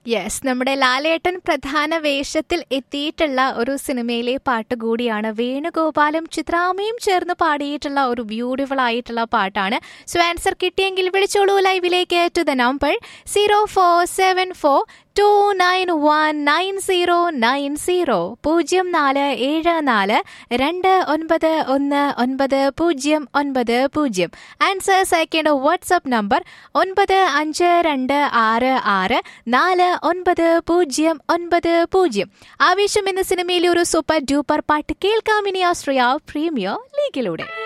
yes നമ്മുടെ ലാലേട്ടൻ പ്രധാന വേഷത്തിൽ എത്തിയിട്ടുള്ള ഒരു സിനിമയിലെ പാട്ട് കൂടിയാണ് വേണുഗോപാലും ചിത്രാമയും ചേർന്ന് പാടിയിട്ടുള്ള ഒരു ബ്യൂട്ടിഫുൾ ആയിട്ടുള്ള പാട്ടാണ് സോ ആൻസർ കിട്ടിയെങ്കിൽ വിളിച്ചോളൂ ലൈവിലേക്ക് to the number zero four seven four two nine one nine zero nine zero പൂജ്യം നാല് ഏഴ് നാല് രണ്ട് ഒൻപത് ഒന്ന് ഒൻപത് പൂജ്യം ഒൻപത് പൂജ്യം ആൻസേഴ്സ് അയക്കേണ്ട വാട്സ്ആപ്പ് നമ്പർ ഒൻപത് അഞ്ച് രണ്ട് ആറ് ആറ് നാല് ഒൻപത് പൂജ്യം ഒൻപത് പൂജ്യം ആവേശം എന്ന സിനിമയിലെ ഒരു സൂപ്പർ ഡ്യൂപ്പർ പാട്ട് കേൾക്കാം ഇനി ആശ്രയ പ്രീമിയർ ലീഗിലൂടെ